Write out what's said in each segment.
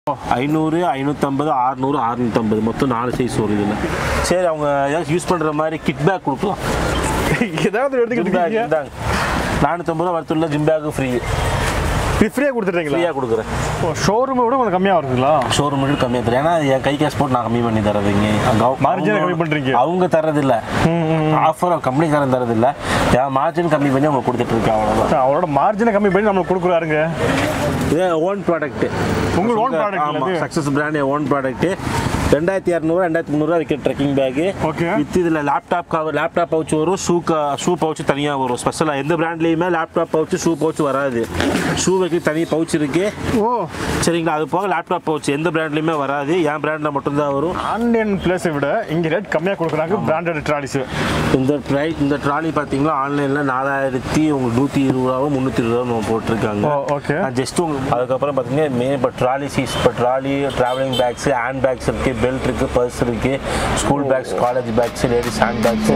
ஐநூறு ஐநூற்றம்பது அறுநூறு அறுநூற்றம்பது மொத்தம் நாலு சைஸ் வரும் இதில் சரி அவங்க ஏதாச்சும் யூஸ் பண்ணுற மாதிரி கிட் பேக் கொடுக்கலாம் ஏதாவது ஜிம் எடுத்துக்கிட்டு பேக் இருக்கீங்க இந்தாங்க நானூற்றம்பது ரூபா வரத்துள்ள ஜிம் பேக்கு ஃப்ரீ இது ஃப்ரீயாக கொடுத்துட்றீங்களா ஃப்ரீயாக கொடுக்குறேன் ஷோரூமை விட உங்களுக்கு கம்மியாக வருதுங்களா ஷோரூம் மட்டும் கம்மியாக தரேன் ஏன்னா என் கை கேஷ் போட்டு நான் கம்மி பண்ணி தரதுங்க அங்கே Margin கம்மி பண்றீங்க? அவங்க தரதில்ல ஆஃபர் கம்பெனிக்காரன் தரதில்ல என் மார்ஜின் கம்மி பண்ணி அவங்க கொடுத்துட்டு இருக்கேன் அவ்வளோதான் அவரோட மார்ஜினை கம்மி பண்ணி நம்மளுக்கு கொடுக்குறாருங்க இது ஓன் ப்ராடக்ட் உங்க own product இல்ல ஆமாம் இது? சக்ஸஸ் பிராண்ட் ஓன் ப்ராடக்ட் ரெண்டாயிரத்தி இரநூறுவா ரெண்டாயிரத்தி முந்நூறுவா விற்கிற ட்ரெக்கிங் பேக்கு Okay. வித் இதில் லேப்டாப் கவர் லேப்டாப் பவுச் வரும் ஷூ ஷூ பவுச் தனியாக வரும் ஸ்பெஷலாக எந்த பிராண்ட்லேயுமே லேப்டாப் பவுச் ஷூ பவுச் வராது ஷூ வைக்க தனி பவுச் இருக்கு ஓ சரிங்களா அது போக லேப்டாப் பவுச் எந்த பிராண்ட்லையுமே வராது என் பிராண்டில் மட்டும்தான் வரும் ஆன்லைன் பிளேஸை விட இங்கே ரேட் கம்மியாக கொடுக்குறாங்க பிராண்டட் ட்ராலிஸ் இந்த ட்ரை இந்த ட்ராலி பார்த்தீங்களா ஆன்லைனில் நாலாயிரத்தி உங்களுக்கு நூற்றி இருபது ரூபாவோ முந்நூற்றி இருபது ரூபா நம்ம போட்டிருக்காங்க ஓ ஓகே ஜஸ்ட் உங்களுக்கு அதுக்கப்புறம் பார்த்தீங்கன்னா மே இப்போ ட்ராலி சீஸ் இப்போ trolley travelling bags hand bags இருக்குது பெல்ட் இருக்குது பர்ஸ் இருக்குது school bags college bags ladies hand bags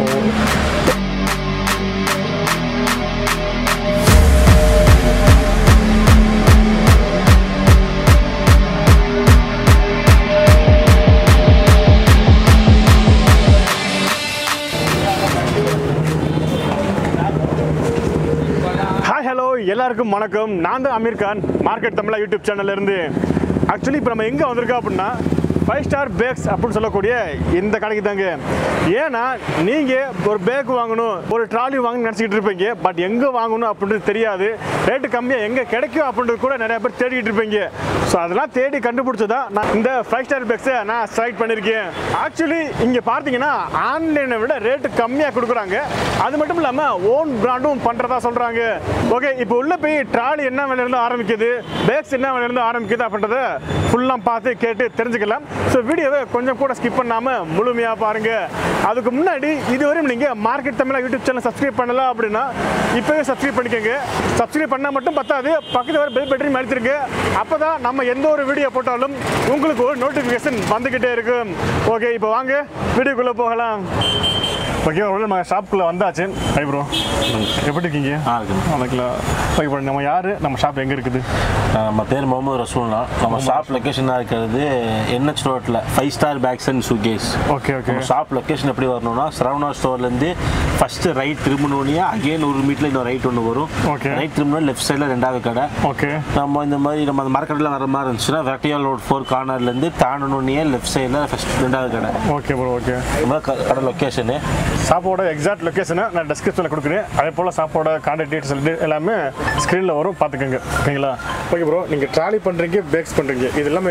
hi hello எல்லாருக்கும் வணக்கம் நான் தான் அமீர் கான் மார்க்கெட் தமிழா யூடியூப் சேனல்ல இருந்து ஆக்சுவலி இப்போ நம்ம எங்கே வந்திருக்கோம் அப்படின்னா ஃபைவ் ஸ்டார் பேக்ஸ் அப்படின்னு சொல்லக்கூடிய இந்த கடைக்கு தாங்க ஏன்னா நீங்கள் ஒரு பேக் வாங்கணும் ஒரு ட்ராலி வாங்கணும்னு நினச்சிக்கிட்டு இருப்பீங்க பட் எங்கே வாங்கணும் அப்படின்றது தெரியாது ரேட்டு கம்மியாக எங்கே கிடைக்கும் அப்படின்றது கூட நிறைய பேர் தேடிக்கிட்டு இருப்பீங்க ஸோ அதெல்லாம் தேடி கண்டுபிடிச்சதா நான் இந்த ஃபைவ் ஸ்டார் பேக்ஸை நான் செலக்ட் பண்ணியிருக்கேன் ஆக்சுவலி இங்கே பார்த்தீங்கன்னா ஆன்லைனை விட ரேட்டு கம்மியாக கொடுக்குறாங்க அது மட்டும் இல்லாமல் ஓன் பிராண்டும் பண்ணுறதா சொல்கிறாங்க ஓகே இப்போ உள்ள போய் ட்ராலி என்ன விலையிலேருந்து ஆரம்பிக்குது பேக்ஸ் என்ன விலையிலேருந்து ஆரம்பிக்குது அப்படின்றத ஃபுல்லாக பார்த்து கேட்டு தெரிஞ்சுக்கலாம் ஸோ வீடியோவை கொஞ்சம் கூட ஸ்கிப் பண்ணாமல் முழுமையாக பாருங்கள் அதுக்கு முன்னாடி இதுவரையும் நீங்கள் market Tamizha YouTube channel subscribe பண்ணலாம் அப்படின்னா இப்போவே சப்ஸ்கிரைப் பண்ணிக்கோங்க சப்ஸ்கிரைப் பண்ணால் மட்டும் பத்தாது பக்கத்தில் வர பெல் பட்டன் அழுத்திருங்க அப்போ தான் நம்ம எந்த ஒரு வீடியோ போட்டாலும் உங்களுக்கு ஒரு நோட்டிஃபிகேஷன் வந்துக்கிட்டே இருக்கும் ஓகே இப்போ வாங்க வீடியோக்குள்ளே போகலாம் ஓகே ஒரு நம்ம ஷாப்புக்குள்ளே வந்தாச்சு ஹை ப்ரோ எப்படி இருக்கீங்க ஆ இருக்குது வணக்கம் ஓகே ப்ரோ நம்ம யார் நம்ம ஷாப் எங்கே இருக்குது நம்ம பேர் முகமது ரசூல்னா நம்ம ஷாப் லொக்கேஷனாக இருக்கிறது என்ஹெச் ரோட்டில் five star bags and showcase okay okay நம்ம ஷாப் லொக்கேஷன் எப்படி வரணும்னா சரவணா ஸ்டோர்லேருந்து ஃபஸ்ட்டு ரைட் திரும்பணுன்னே அகைன் ஒரு மீட்டில் இன்னொரு ரைட் ஒன்று வரும் Okay. ரைட் திரும்பணும் லெஃப்ட் சைடில் ரெண்டாவது கடை ஓகே நம்ம இந்த மாதிரி நம்ம அந்த மார்க்கெட்டில் வர மாதிரி இருந்துச்சுன்னா வெட்டியால் ரோட் ஃபோர் கார்னர்லேருந்து தாண்டணுன்னே லெஃப்ட் சைடில் ஃபஸ்ட் ரெண்டாவது கடை ஓகே ப்ரோ ஓகே நம்ம க- கடை லொக்கேஷனு ஷாப்போட எக்ஸாக்ட் லொக்கேஷனை நான் டிஸ்கிரிப்ஷனில் கொடுக்குறேன் அதே போல் ஷாப்போட கான்டாக்ட் டீட்டெயில்ஸ் எல்லாமே ஸ்க்ரீனில் வரும் பார்த்துக்கோங்க ஓகேங்களா ஓகே ப்ரோ நீங்கள் ட்ராலி பண்ணுறீங்க பேக்ஸ் பண்ணுறீங்க இது எல்லாமே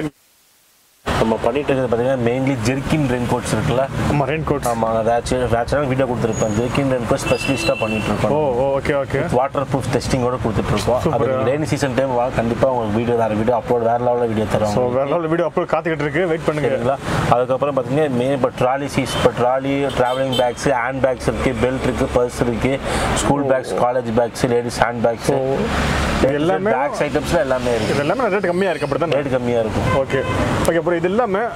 நம்ம பண்ணிட்டு இருக்கிறது பார்த்தீங்கன்னா மெயின்லி ஜெர்கின் ரெயின் கோட்ஸ் இருக்குல்ல நம்ம ரெயின் கோட் ஆமாம் ஏதாச்சும் ஏதாச்சும் வீடியோ கொடுத்துருப்பேன் ஜெர்கின் ரெயின் கோட் ஸ்பெஷலிஸ்ட்டாக பண்ணிட்டு இருக்கோம் oh oh okay okay waterproof டெஸ்டிங்கோட கொடுத்துட்டு இருக்கோம் அது Super. ரெய்னி சீசன் டைம் வா கண்டிப்பாக உங்களுக்கு வீடியோ வேறு வீடியோ அப்லோட் வேறு லெவலில் வீடியோ ஸோ தருவோம் வேற லெவலில் வீடியோ அப்லோட் காத்துக்கிட்டு இருக்கு வெயிட் பண்ணுங்க சரிங்களா அதுக்கப்புறம் பார்த்தீங்கன்னா மெயின் இப்போ ட்ராலி சீஸ் இப்போ trolley travelling bags hand bags இருக்குது பெல்ட் இருக்குது பர்ஸ் இருக்குது school bags college bags ladies hand bags இது எல்லாமே பேக்ஸ் ஐட்டம்ஸில் எல்லாமே இருக்குது இது எல்லாமே ரேட் கம்மியாக இருக்கு அப்படி தானே ரேட் கம்மியாக இருக்கும் ஓகே ஓகே ப்ரோ இது எல்லாமே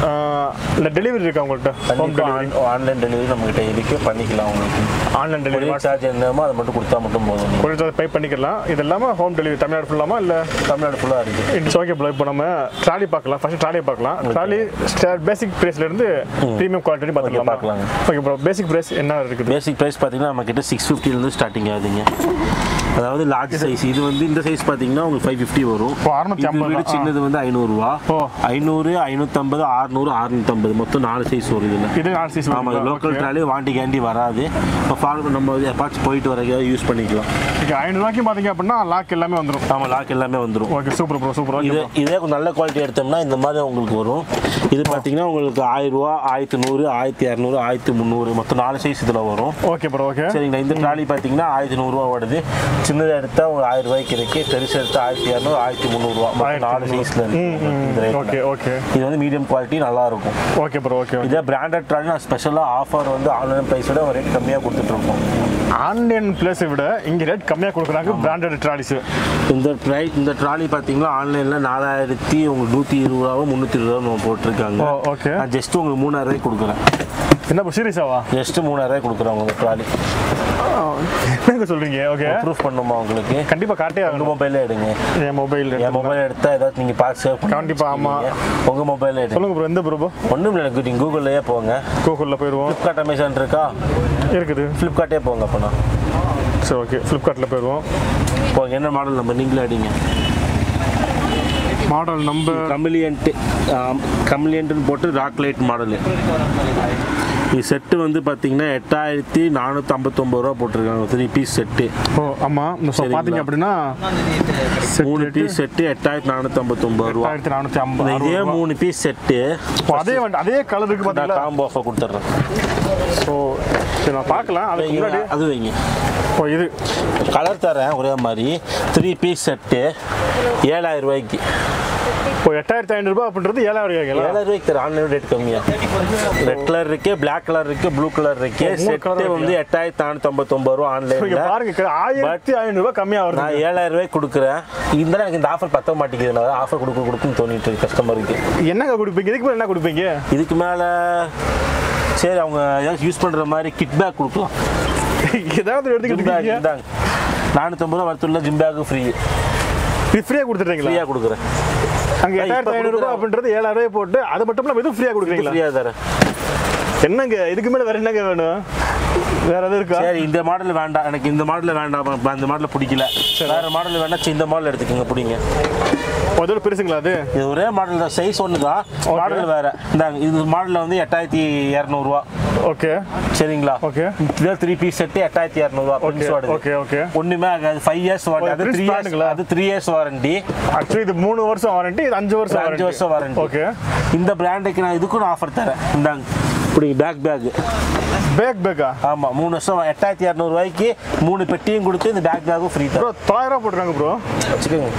இல்லை டெலிவரி இருக்கா உங்கள்கிட்ட ஹோம் டெலிவரி கண்டிப்பாக ஆன்லைன் டெலிவரி நம்மகிட்ட இருக்கு பண்ணிக்கலாம் உங்களுக்கு ஆன்லைன் டெலிவரி டெலிவரி சார்ஜ் என்னமோ அதை மட்டும் கொடுத்தா மட்டும் போதும் கொஞ்சம் பே பண்ணிக்கலாம் இது எல்லாமே ஹோம் டெலிவரி தமிழ்நாடு ஃபுல்லாமா இல்லை தமிழ்நாடு ஃபுல்லாக இருக்குது இட்ஸ் ஓகே ப்ரோ இப்போ நம்ம ட்ராலி பார்க்கலாம் ஃபர்ஸ்ட் ட்ராலி பார்க்கலாம் ட்ராலி பேசிக் ப்ரைஸ்ல இருந்து ப்ரீமியம் குவாலிட்டி பார்த்துக்கலாம் பார்க்கலாங்க. ஓகே ப்ரோ பேசிக் ப்ரைஸ் என்ன இருக்குது பேசிக் ப்ரைஸ் பார்த்தீங்கன்னா நம்ம கிட்ட சிக்ஸ் ஃபிஃப்டிலேருந்து ஸ்டார்டிங் ஆகுதுங்க அதாவது லார்ஜ் சைஸ் இது வந்து இந்த சைஸ் பார்த்தீங்கன்னா உங்களுக்கு ஃபைவ் ஃபிஃப்டி வரும் ஓ, 650 இது விட ஆ. சின்னது வந்து ஐநூறுரூவா ஓ. ஐநூறு ஐநூற்றம்பது அறுநூறு அறுநூற்றம்பது மொத்தம் நாலு சைஸ் வரும் இதில் இது நாலு சீஸ் ஆமாம் இது லோக்கல் ட்ராலி வாண்டி கேண்டி வராது இப்போ ஃபார்ம் நம்ம எப்பாச்சும் போயிட்டு வர யூஸ் பண்ணிக்கலாம் ஓகே ஐநூறுவாய்க்கு பார்த்தீங்க அப்படின்னா லாக் எல்லாமே வந்துடும் ஆமாம் லாக் எல்லாமே வந்துடும் ஓகே சூப்பர் ப்ரோ சூப்பர் இது ஓகே இதே கொஞ்சம் நல்ல குவாலிட்டி எடுத்தோம்னா இந்த மாதிரி உங்களுக்கு வரும் இது பார்த்தீங்கன்னா உங்களுக்கு ஆயிரம் ரூபா ஆயிரத்தி நூறு ஆயிரத்தி இரநூறு ஆயிரத்தி முந்நூறு மொத்தம் நாலு சைஸ் இதில் வரும் ஓகே ப்ரோ ஓகே சரிங்களா இந்த ட்ராலி பார்த்தீங்கன்னா ஆயிரத்தி நூறுரூவா ஓடுது சின்னதாக எடுத்தால் ஒரு ஆயிரம் ரூபாய்க்கு இருக்கு பெருசு எடுத்தால் ஆயிரத்தி இரநூறு ஆயிரத்தி முந்நூறுரூவா மொத்தம் நாலு சைஸில் இருக்கு இந்த rate ல. ஓகே ஓகே இது வந்து மீடியம் குவாலிட்டி நல்லா இருக்கும் ஓகே ப்ரோ ஓகே இதே பிராண்டட் ட்ராலி நான் ஸ்பெஷலாக ஆஃபர் வந்து ஆன்லைன் ப்ரைஸோட ஒரு ரேட் கம்மியாக கொடுத்துட்ருக்கோம் ஆன்லைன் பிளேஸை விட இங்கே ரேட் கம்மியாக கொடுக்குறாங்க பிராண்டட் ட்ராலிஸ் இந்த ட்ரை இந்த ட்ராலி பார்த்தீங்கன்னா ஆன்லைனில் நாலாயிரத்தி உங்களுக்கு நூற்றி இருபது ரூபாவோ முந்நூற்றி இருபது ரூபா நம்ம போட்டிருக்காங்க ஓ ஓகே நான் ஜஸ்ட் உங்களுக்கு மூணாயிரம் ரூபாய்க்கு கொடுக்குறேன் என்ன சீரியஸாவா ஜஸ்ட் மூணாயிரம் ரூபாய்க்கு கொடுக்குறேன் உங்களுக்கு ட்ராலி என்னங்க சொல்றீங்க ஓகே ப்ரூஃப் பண்ணுமா உங்களுக்கு கண்டிப்பா காட்டே உங்க ஆகணும் மொபைல்ல எடுங்க என் மொபைல் என் மொபைல் எடுத்தா ஏதாவது நீங்க பார்த்து சேவ் பண்ணி கண்டிப்பா, ஆமா. வச்சுக்குவீங்க. உங்க மொபைல்ல எடுங்க சொல்லுங்க ப்ரோ எந்த ப்ரோ ஒன்றும் இல்லை எனக்கு நீங்கள் கூகுள்லயே போங்க கூகுளில் போயிடுவோம் ஃப்ளிப்கார்ட் அமேசான் இருக்கா இருக்குது ஃப்ளிப்கார்ட்டே போங்க அப்போனா சரி ஓகே ஃப்ளிப்கார்ட்டில் போயிடுவோம் போங்க என்ன மாடல் நம்பர் நீங்களே அடிங்க மாடல் நம்பர் கமிலியன்ட்டு கமிலியன்ட்டுன்னு போட்டு ராக் லைட் மாடலு இது செட்டு வந்து பார்த்தீங்கன்னா எட்டாயிரத்தி நானூற்றி ஐம்பத்தொம்பது ரூபா போட்டிருக்காங்க த்ரீ பீஸ் செட்டு ஓ ஆமாம் இந்த ஸோ சரிங்களா. பார்த்தீங்க அப்படின்னா மூணு பீஸ் செட்டு எட்டாயிரத்தி நானூற்றி ஐம்பத்தொம்பது ரூபா ஆயிரத்தி நானூற்றி இந்த ஐம்பது இதே மூணு பீஸ் செட்டு அதே வந்து அதே கலர் இருக்கு நான் பார்த்தீங்களா காம்போ ஆஃபர் கொடுத்துட்றேன் ஸோ சரி நான் பார்க்கலாம் அதுக்கு முன்னாடி அது வைங்க ஓ இது கலர் தரேன் ஒரே மாதிரி த்ரீ பீஸ் செட்டு ஏழாயிரம் ரூபாய்க்கு இப்போ எட்டாயிரத்தி ஐநூறுபா அப்படின்றது ஏழாயிரம் ரூபாய்ங்களா ஏழாயிரம் ரூபாய்க்கு தரேன் ஆன்லைன் ரேட் கம்மியா ரெட் கலர் இருக்கு பிளாக் கலர் இருக்கு ப்ளூ கலர் இருக்கு மூணு colour செட்டு வந்து எட்டாயிரத்தி நானூத்தி ஐம்பத்தொன்பது ரூபா இங்க ஆன்லைன்ல பாருங்க ஆயிரத்தி ஐநூறுபா கம்மியாக வருது நான் ஏழாயிரம் ரூபாய்க்கு கொடுக்குறேன் இருந்தாலும் எனக்கு இந்த ஆஃபர் பத்த மாட்டேங்குது நான் ஆஃபர் கொடுக்க கொடுக்குன்னு தோணிட்டு இருக்கு கஸ்டமருக்கு என்னங்க கொடுப்பீங்க இதுக்கு மேலே என்ன கொடுப்பீங்க இதுக்கு மேல சரி அவங்க ஏதாவது யூஸ் பண்ற மாதிரி கிட் பேக் கொடுக்கலாம் ஏதாவது ஜிம் எடுத்துக்கிட்டு பேக் இருக்கீங்க இந்தாங்க நானூற்றம்பது ரூபா வரத்துள்ள ஜிம் பேக்கு ஃப்ரீ இது ஃப்ரீயாக கொடுத்துட்றீங்களா ஃப்ரீயாக கொடுக்குறேன் அங்கே இப்ப எட்டாயிரத்தி ஐநூறுபா கொடுக்குறேன். அப்படின்றது ஏழாயிரம் ரூபாய் போட்டு அது மட்டும் இல்லாமல் இதுவும் ஃப்ரீயாக கொடுக்குறீங்களா ஃப்ரீயாக தரேன் என்னங்க இதுக்கு மேலே வேற என்னங்க வேணும் வேற எதுவும் இருக்கா சரி இந்த மாடல் வேண்டாம் எனக்கு இந்த மாடல் வேண்டாம் இப்ப அந்த மாடல் பிடிக்கல வேற மாடல் வேணா சரி, இந்த மாடல் எடுத்துக்கோங்க பிடிங்க அதோட பெருசுங்களா அது இது ஒரே மாடல் தான் சைஸ் ஒன்று தான் மாடல் வேற இந்தாங்க இது மாடலில் வந்து எட்டாயிரத்தி இரநூறுவா ஓகே சரிங்களா ஓகே இதே த்ரீ பீஸ் செட்டு எட்டாயிரத்தி இரநூறுவா ஓகே ஓகே ஓகே ஒன்றுமே ஆகாது ஃபைவ் இயர்ஸ் வாரண்டி அது Prince த்ரீ இயர்ஸ் brand-ங்களா? அது த்ரீ இயர்ஸ் வாரண்டி ஆக்சுவலி இது மூணு வருஷம் வாரண்டி இது அஞ்சு வருஷம் அஞ்சு வருஷம் வாரண்டி ஓகே இந்த பிராண்டுக்கு நான் இதுக்கும் நான் ஆஃபர் தரேன் இந்தாங்க இப்படி பேக் பேக் பேக் பேக்கா ஆமாம் மூணு வருஷம் எட்டாயிரத்தி இரநூறுவாய்க்கு மூணு பெட்டியும் கொடுத்து இந்த பேக் பேக்கும் ஃப்ரீ ப்ரோ தரேன் தொள்ளாயிரம் ரூபா போட்டுருக்காங்க ப்ரோ வச்சுக்கோங்க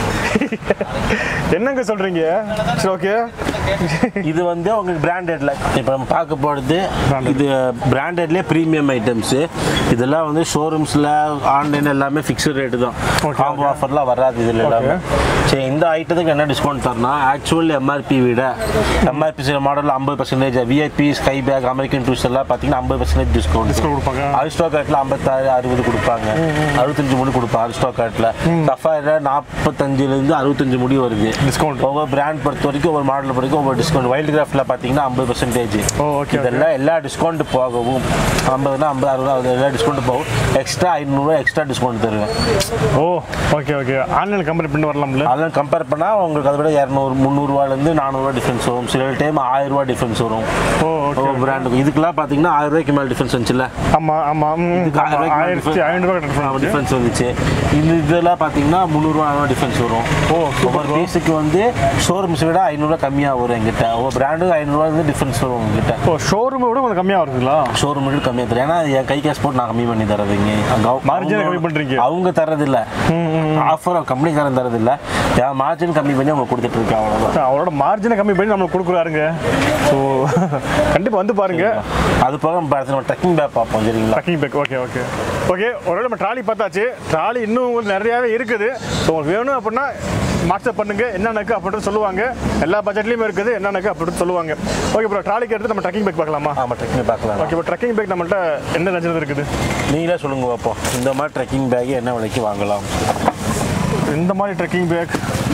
என்னங்க சொல்றீங்க சரி ஓகே இது வந்து உங்களுக்கு பிராண்டட்ல இப்போ நம்ம பார்க்க போகிறது இது பிராண்டட்லேயே ப்ரீமியம் ஐட்டம்ஸு இதெல்லாம் வந்து ஷோரூம்ஸில் ஆன்லைன் எல்லாமே ஃபிக்ஸ்டு ரேட்டு தான் Okay, காம்போ ஆஃபர்லாம் வராது இதில் எல்லாமே சரி இந்த ஐட்டத்துக்கு என்ன டிஸ்கவுண்ட் தரனா ஆக்சுவல் எம்ஆர்பி விட எம்ஆர்பி சில மாடலில் ஐம்பது percentage VIP sky bag American டூஸ் எல்லாம் பார்த்தீங்கன்னா ஐம்பது பர்சன்டேஜ் டிஸ்கவுண்ட் Discount கொடுப்பாங்க. அரிஸ்டோ கார்ட்டில் ஐம்பத்தாறு அறுபது கொடுப்பாங்க அறுபத்தஞ்சு முடி கொடுப்பாங்க அரிஸ்டோ கார்ட்டில் சஃபாரில் நாற்பத்தஞ்சுலேருந்து அறுபத்தஞ்சு முடி வருது Discount. ஒவ்வொரு பிராண்ட் பொறுத்த வரைக்கும் ஒவ்வொரு மாடல் பொறுத்த வரைக்கும் ஒவ்வொரு டிஸ்கவுண்ட் வைல்டு கிராஃப்டில் பார்த்தீங்கன்னா ஐம்பது பர்சன்டேஜ் ஓ, okay, இதெல்லாம் எல்லா டிஸ்கவுண்ட் போகவும் ஐம்பதுனா ஐம்பது அறுபது எல்லா டிஸ்கவுண்ட் போகும் எக்ஸ்ட்ரா ஐநூறுரூவா எக்ஸ்ட்ரா டிஸ்கவுண்ட் தருவேன் oh okay okay online company பண்ணி வரலாம்ல அதெல்லாம் கம்பேர் பண்ணால் உங்களுக்கு அதை விட இரநூறு முந்நூறுவாலேருந்து நானூறுரூவா டிஃப்ரென்ஸ் வரும் சில டைம் ஆயிரம் ரூபா டிஃப்ரென்ஸ் வரும் ஓ ஓகே ஒவ்வொரு பிராண்டுக்கும் இதுக்கெல்லாம் பார்த்தீங்கன்னா ஆயிரம் ரூபாய்க்கு மேலே டிஃப்ரென்ஸ் வந்துச்சுல்ல ஆமா ஆமா ம், இதுக்கு ஆயிரம் ரூபாய்க்கு மேல ஆயிரத்தி difference- ஐநூறுபா ஆமா, கட்டணும் டிஃபரன்ஸ் வந்துச்சு இந்த இதெல்லாம் பார்த்தீங்கன்னா முந்நூறுரூவா டிஃபரன்ஸ் வரும் ஓ, super ஒவ்வொரு bro. பீஸுக்கு வந்து ஷோரூம்ஸ் விட ஐநூறுரூவா கம்மியாக வரும் எங்கிட்ட ஒவ்வொரு பிராண்டு ஐநூறுரூவா வந்து டிஃபரன்ஸ் வரும் உங்ககிட்ட ஓ ஷோரூமை விட கொஞ்சம் கம்மியாக வருதுங்களா ஷோரூம் விட கம்மியாக தரும் ஏன்னா என் கை காசு போட்டு நான் கம்மி பண்ணி தரதுங்க அங்க அவங்க- Margin கம்மி பண்றீங்க. அவங்க தரதில்ல ஆஃபர் கம்பெனிக்காரன் தரதில்ல என் மார்ஜின் கம்மி பண்ணி அவங்க கொடுத்துட்டு இருக்கேன் அவ்வளோதான் அவரோட மார்ஜினை கம்மி பண்ணி நம்மளுக்கு கொடுக்குறாருங்க ஸோ கண்டிப்பாக வந்து பாருங்க அது போக நம்ம அடுத்து நம்ம ட்ரெக்கிங் பேக் பார்ப்போம் சரிங்களா trekking bag okay okay okay ஒருவேளை நம்ம ட்ராலி பார்த்தாச்சு ட்ராலி இன்னும் உங்களுக்கு நிறையாவே இருக்குது ஸோ உங்களுக்கு வேணும் அப்படின்னா வாட்ஸ்அப் பண்ணுங்க என்னென்னக்கு அப்படின்ட்டு சொல்லுவாங்க எல்லா பட்ஜெட்லேயுமே இருக்குது என்னென்னக்கு அப்படின்னு சொல்லுவாங்க ஓகே ப்ரோ ட்ராலிக்கு எடுத்து நம்ம ட்ரக்கிங் பேக் பார்க்கலாமா ஆமாம் ட்ரெக்கிங் பார்க்கலாம் ஓகே இப்போ ட்ரக்கிங் பேக் நம்மள்ட்ட என்ன ரஜினது இருக்குது நீங்களே சொல்லுங்க பார்ப்போம் இந்த மாதிரி ட்ரெக்கிங் பேக் என்ன விலைக்கு வாங்கலாம் இந்த மாதிரி ட்ரெக்கிங் பேக்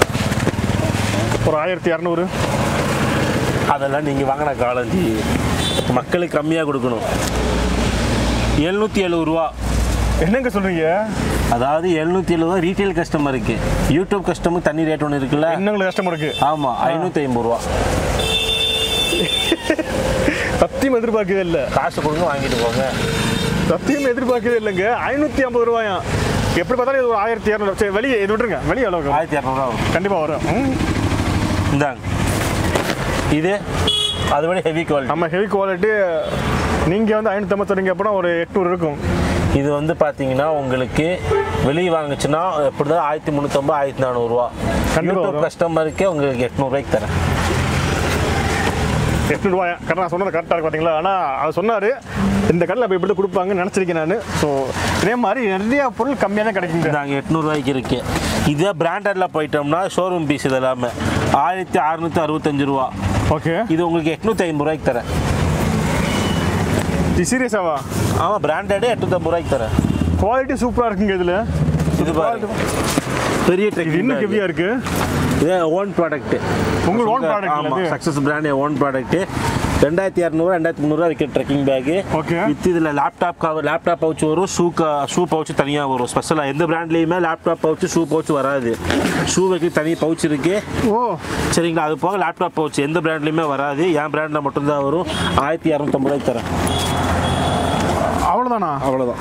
ஒரு ஆயிரத்தி இரநூறு அதெல்லாம் நீங்கள் வாங்கின காலஞ்சி மக்களுக்கு கம்மியாக கொடுக்கணும் எழுநூற்றி எழுபது ரூபா என்னங்க சொல்றீங்க அதாவது எழுநூற்றி எழுபது ரூபா ரீட்டைல் கஸ்டமருக்கு யூடியூப் கஸ்டமருக்கு தனி ரேட் ஒன்று இருக்குல்ல என்னங்களுக்கு கஷ்டமருக்கு ஆமாம் ஐநூற்றி ஐம்பது ரூபா சத்தியம் எதிர்பார்க்கவே இல்லை காசு கொடுங்க வாங்கிட்டு போங்க சத்தியம் எதிர்பார்க்கவே இல்லைங்க ஐநூற்றி ஐம்பது ரூபாயா எப்படி பார்த்தாலும் இது ஒரு ஆயிரத்தி இரநூறு சரி வெளியே இது விட்டுருங்க வெளியே எவ்வளோ ஆயிரத்தி இரநூறுவா வரும் கண்டிப்பாக வரும் ம். இந்தாங்க இது அதை விட ஹெவி குவாலிட்டி நம்ம ஹெவி குவாலிட்டி நீங்கள் வந்து ஐநூற்றம்பது சொன்னீங்க அப்படின்னா ஒரு எட்நூறு இருக்கும் இது வந்து பார்த்தீங்கன்னா உங்களுக்கு வெளியே வாங்குச்சுன்னா எப்படி தான் ஆயிரத்தி முந்நூற்றம்பது ஆயிரத்தி நானூறுரூவா கண்டிப்பா யூடியூப் வரும். கஸ்டமருக்கே உங்களுக்கு எட்நூறுவாய்க்கு தரேன் எட்நூறுவாயா கரெக்டாக நான் சொன்னது கரெக்டாக இருக்கு பார்த்தீங்களா ஆனால் அவர் சொன்னார் இந்த கடையில் அப்போ இப்படி தான் கொடுப்பாங்கன்னு நினச்சிருக்கேன் நான் ஸோ இதே மாதிரி நிறைய பொருள் கம்மியாக தான் கிடைக்குங்க நாங்கள் எட்நூறுவாய்க்கு இருக்கு இதே பிராண்டடில் போயிட்டோம்னா ஷோரூம் பீஸ் இது எல்லாமே ஆயிரத்தி அறுநூற்றி அறுபத்தஞ்சு ரூபா ஓகே இது உங்களுக்கு எட்நூற்றி ஐம்பது ரூபாய்க்கு தரேன் இது சீரியஸாவா ஆமாம் பிராண்டடு எட்நூற்றம்பது ரூபாய்க்கு தரேன் குவாலிட்டி சூப்பராக இருக்குங்க இதில் இது பாரு பெரிய இது ட்ரெக்கிங் இன்னும் ஹெவியாக இருக்கு இது ஓன் ப்ராடக்ட் உங்கள் own product இல்ல ஆமாம் இது? சக்ஸஸ் பிராண்ட் ஓன் ப்ராடக்ட் ரெண்டாயிரத்தி இரநூறு ரெண்டாயிரத்தி முந்நூறுவா விற்கிற ட்ரெக்கிங் பேக்கு Okay. வித் இதில் லேப்டாப் கவர் லேப்டாப் பவுச் வரும் ஷூ ஷூ பவுச் தனியாக வரும் ஸ்பெஷலாக எந்த பிராண்ட்லேயுமே லேப்டாப் பவுச் ஷூ பவுச் வராது ஷூ வைக்க தனி பவுச் இருக்குது ஓ சரிங்களா அது போக லேப்டாப் பவுச் எந்த பிராண்ட்லையுமே வராது என் பிராண்டில் மட்டும்தான் வரும் ஆயிரத்தி இரநூத்தம்பது ரூபாய்க்கு தரேன் அவ்வளோதானா அவ்வளோதான்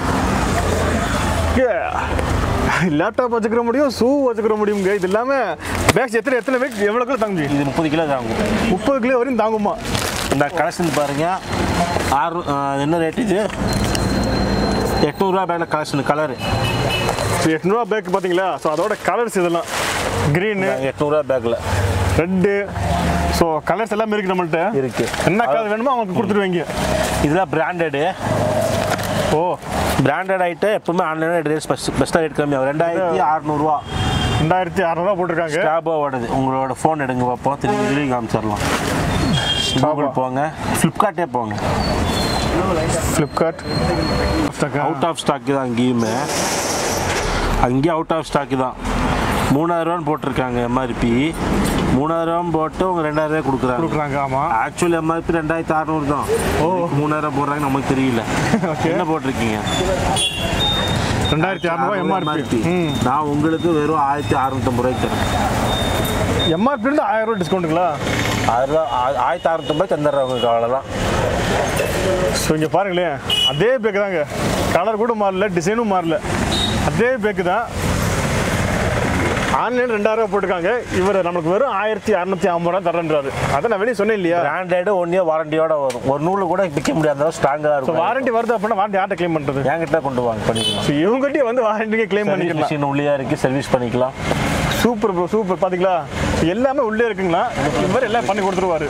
லேப்டாப் வச்சுக்கிற முடியும் ஷூ வச்சுக்கிற முடியுங்க இது இல்லாமல் பேக்ஸ் எத்தனை எத்தனை பேக் எவ்வளோ கிலோ தாங்குச்சு இது முப்பது கிலோ தாங்கும் முப்பது கிலோ வரையும் தாங்குமா இந்த கலெக்ஷன் பாருங்க ஆறு ஆ, என்ன ரேட் இது எட்நூறுரூவா பேக்கில் கலெக்ஷன் கலரு ஸோ எட்நூறுவா பேக் பார்த்தீங்களா ஸோ அதோட கலர்ஸ் இதெல்லாம் க்ரீனு எட்நூறுரூவா பேக்கில் ரெட்டு ஸோ கலர்ஸ் எல்லாமே இருக்கு நம்மள்ட்ட இருக்கு என்ன கலர் வேணுமோ அவங்களுக்கு கொடுத்துருவீங்க இதெல்லாம் பிராண்டடு ஓ பிராண்டட் ஐட்டம் எப்பவுமே ஆன்லைனில் ரேட் பெஸ்ட்டாக ரேட் கம்மியாகும் ரெண்டாயிரத்தி அறநூறுவா ரெண்டாயிரத்தி அறநூறுவா போட்டிருக்காங்க ஸ்டாபோவோடது உங்களோட ஃபோன் எடுங்க பார்ப்போம் திரும்பி இதுலேயும் காமிச்சிடலாம் கூகுள் போங்க ஃப்ளிப்கார்ட்டே போங்க ஃப்ளிப்கார்ட் அவுட் ஆஃப் ஸ்டாக்கு தான் அங்கேயுமே அங்கேயும் அவுட் ஆஃப் ஸ்டாக்கு தான் மூணாயிரரூவான்னு போட்டிருக்காங்க எம்ஆர்பி மூணாயிரம் போட்டு உங்க ரெண்டாயிரம் கொடுக்குறாங்க கொடுக்குறாங்க ஆமாம் ஆக்சுவல் எம்ஆர்பி ரெண்டாயிரத்தி அறநூறு தான் ஓ. மூணாயிரம் போடுறாங்க நமக்கு தெரியல Okay. என்ன போட்டிருக்கீங்க ரெண்டாயிரத்தி அறநூறுவா எம்ஆர்பி ம் நான் உங்களுக்கு வெறும் ஆயிரத்தி அறுநூத்தம்பது ரூபாய்க்கு தரேன் எம்ஆர்பி இருந்து ஆயிரம் ரூபா டிஸ்கவுண்ட்டுங்களா ஆயிரம் ஆயிரத்தி அறுநூத்தம்பது தந்துடுறேன் உங்களுக்கு அவ்வளோதான் ஸோ இங்கே பாருங்களேன் அதே பேக்கு தாங்க கலர் கூட மாறல டிசைனும் மாறல அதே பேக்கு தான் ஆன்லைன் ரெண்டாயிரம் போட்டிருக்காங்க இவர் நம்மளுக்கு வெறும் ஆயிரத்தி அறநூத்தி ஐம்பது ரூபா தரேன்றாரு அதை நான் வெளியே சொன்னேன் இல்லையா பிராண்டடு ஒன் இயர் வாரண்டியோட வரும் ஒரு நூல் கூட விற்க முடியாத அளவு ஸ்ட்ராங்காக ஸோ இருக்கும் வாரண்டி வருது அப்படின்னா வாரண்டி யார்ட்ட க்ளைம் பண்ணுறது என்கிட்ட கொண்டு வாங்க பண்ணிக்கலாம் ஸோ இவங்ககிட்டயே வந்து வாரண்டிக்கு க்ளைம் சர்வீஸ் பண்ணிக்கலாம் மிஷின் உள்ளே இருக்கு சர்வீஸ் பண்ணிக்கலாம் சூப்பர் ப்ரோ சூப்பர் பார்த்தீங்களா எல்லாமே உள்ளே இருக்குங்களா இவர் எல்லாம் பண்ணி கொடுத்துருவாரு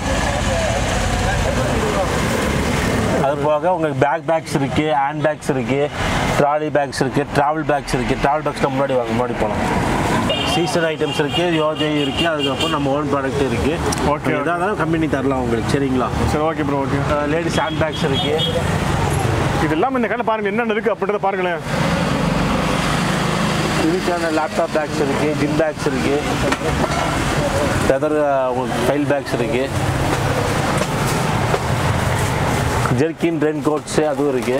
அது போக உங்களுக்கு பேக் பேக்ஸ் இருக்கு ஹேண்ட் பேக்ஸ் இருக்கு ட்ராலி பேக்ஸ் இருக்கு டிராவல் பேக்ஸ் இருக்கு டிராவல் பேக்ஸ் முன்னாடி வாங்க முன்னாடி போகலாம் சீசன் ஐட்டம்ஸ் இருக்கு யோஜை இருக்கு அதுக்கப்புறம் நம்ம ஓன் ப்ராடக்ட் இருக்கு Okay, எதாக இருந்தாலும் கம்பெனி தரலாம் உங்களுக்கு சரிங்களா சரி okay bro okay ladies hand bags இருக்கு இது எல்லாமே இந்த கடையில் பாருங்க என்னென்ன இருக்குது அப்படின்றத பாருங்களேன் இதுக்கான லேப்டாப் பேக்ஸ் இருக்கு ஜிம் பேக்ஸ் இருக்கு லெதர் உங்களுக்கு ஃபைல் பேக்ஸ் இருக்கு ஜெர்கின் ரெயின் கோட்ஸு அதுவும் இருக்கு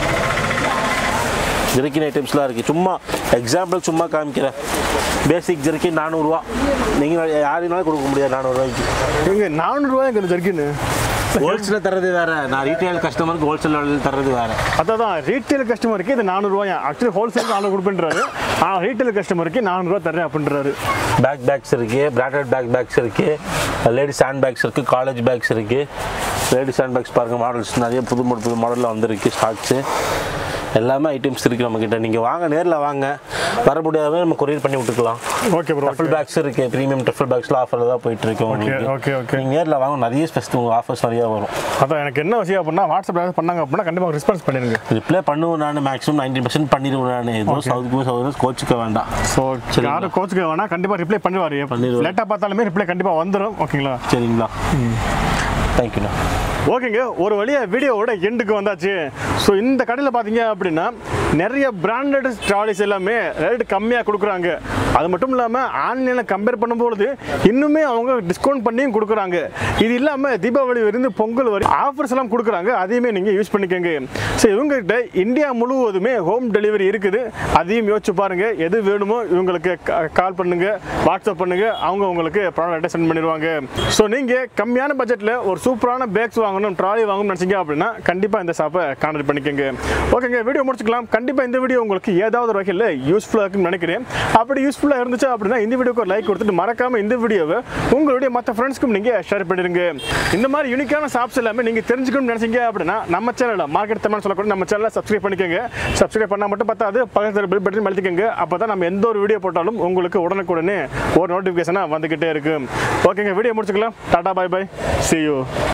ஜெர்கின் ஐட்டம்ஸ்லாம் இருக்குது சும்மா எக்ஸாம்பிள் சும்மா காமிக்கிறேன் பேசிக் ஜெர்கின் நானூறுரூவா நீங்கள் யாருனாலும் கொடுக்க முடியாது நானூறுரூவாய்க்கு எங்க நானூறுரூவா எனக்கு ஜர்க்கின்னு ஹோல்சேலில் தர்றது வேறு நான் ரீட்டைல் கஸ்டமருக்கு ஹோல்சேல் தர்றது வேறு அதான் ரீட்டைல் கஸ்டமருக்கு இது நானூறுரூவாயா ஆக்சுவலி ஹோல்சேல் நானூறு கொடுப்பேன்றாரு ஆனால் ரீட்டைல் கஸ்டமருக்கு நானூறுரூவா தரேன் அப்படின்றாரு பேக் பேக்ஸ் இருக்கு பிராண்டட் பேக் பேக்ஸ் இருக்கு லேடிஸ் ஹேண்ட் பேக்ஸ் இருக்கு காலேஜ் பேக்ஸ் இருக்கு லேடிஸ் ஹேண்ட் பேக்ஸ் பாருங்க மாடல்ஸ் நிறைய புது மாடல் புது மாடலில் வந்திருக்கு ஸ்டாக்ஸு எல்லாமே ஐட்டம்ஸ் இருக்கு நம்ம கிட்ட நீங்க வாங்க நேரில் வாங்க வர முடியாதவங்க நம்ம கொரியர் பண்ணி விட்டுக்கலாம் ஓகே ப்ரோ டஃபல் பேக்ஸ் இருக்கு ப்ரீமியம் டஃபல் பேக்ஸ்லாம் ஆஃபரில் தான் போயிட்டு இருக்கு உங்களுக்கு ஓகே ஓகே நீங்க நேரில் வாங்க நிறைய ஸ்பெஷல் ஆஃபர்ஸ் நிறைய வரும் அதான் எனக்கு என்ன விஷயம் அப்படின்னா வாட்ஸ்அப் ஏதாவது பண்ணாங்க அப்படின்னா கண்டிப்பாக ரெஸ்பான்ஸ் பண்ணிடுங்க ரிப்ளை பண்ணுவேன் நான் மேக்ஸிமம் நைன்டி பர்சன்ட் பண்ணிடுவேன் நான் எதுவும் சவுத்துக்கு சவுத் கோச்சிக்க வேண்டாம் ஸோ யாரும் கோச்சுக்க வேணா கண்டிப்பாக ரிப்ளை பண்ணுவார் பண்ணிடுவாரு. லேட்டாக பார்த்தாலுமே ரிப்ளை கண்டிப்பாக வந்துடும் ஓகேங்களா சரிங்களா தேங்க்யூண்ணா ஓகேங்க ஒரு வழியாக வீடியோவோட எண்டுக்கு வந்தாச்சு ஸோ இந்த கடையில் பார்த்தீங்க அப்படின்னா நிறைய பிராண்டட் ட்ராலிஸ் எல்லாமே ரேட் கம்மியாக கொடுக்குறாங்க அது மட்டும் இல்லாமல் ஆன்லைனில் கம்பேர் பண்ணும்பொழுது இன்னுமே அவங்க டிஸ்கவுண்ட் பண்ணியும் கொடுக்குறாங்க இது இல்லாமல் தீபாவளி வரைந்து பொங்கல் வரை ஆஃபர்ஸ் எல்லாம் கொடுக்குறாங்க அதையுமே நீங்கள் யூஸ் பண்ணிக்கோங்க ஸோ இவங்ககிட்ட இந்தியா முழுவதுமே ஹோம் டெலிவரி இருக்குது அதையும் யோசிச்சு பாருங்கள் எது வேணுமோ இவங்களுக்கு கால் பண்ணுங்க வாட்ஸ்அப் பண்ணுங்க அவங்க உங்களுக்கு ப்ராடக்ட்டை சென்ட் பண்ணிடுவாங்க ஸோ நீங்கள் கம்மியான பட்ஜெட்டில் ஒரு சூப்பரான பேக்ஸ் வாங்கணும் ட்ராலி வாங்கணும்னு நினச்சிங்க அப்படின்னா கண்டிப்பாக இந்த ஷாப்பை கான்டாக்ட் பண்ணிக்கோங்க ஓகேங்க வீடியோ முடிச்சுக்கலாம் கண்டிப்பாக இந்த வீடியோ உங்களுக்கு ஏதாவது ஒரு வகையில் யூஸ்ஃபுல்லாக இருக்குன்னு நினைக்கிறேன் அப்படி யூஸ்ஃபுல்லாக இருந்துச்சு அப்படின்னா இந்த வீடியோக்கு ஒரு லைக் கொடுத்துட்டு மறக்காம இந்த வீடியோவை உங்களுடைய மற்ற ஃப்ரெண்ட்ஸ்க்கும் நீங்கள் ஷேர் பண்ணிடுங்க இந்த மாதிரி யூனிக்கான ஷாப்ஸ் எல்லாமே நீங்கள் தெரிஞ்சுக்கணும்னு நினைச்சீங்க அப்படின்னா நம்ம சேனலில் மார்க்கெட் தமிழ் சொல்லக்கூடிய நம்ம சேனலை சப்ஸ்கிரைப் பண்ணிக்கோங்க சப்ஸ்கிரைப் பண்ணால் மட்டும் பார்த்தாது பக்கத்தில் பில் பட்டன் அழுத்திக்கோங்க அப்போ தான் நம்ம எந்த ஒரு வீடியோ போட்டாலும் உங்களுக்கு உடனுக்குடனே ஒரு நோட்டிஃபிகேஷனாக வந்துக்கிட்டே இருக்கு ஓகேங்க வீடியோ முடிச்சுக்கலாம் tata bye bye see you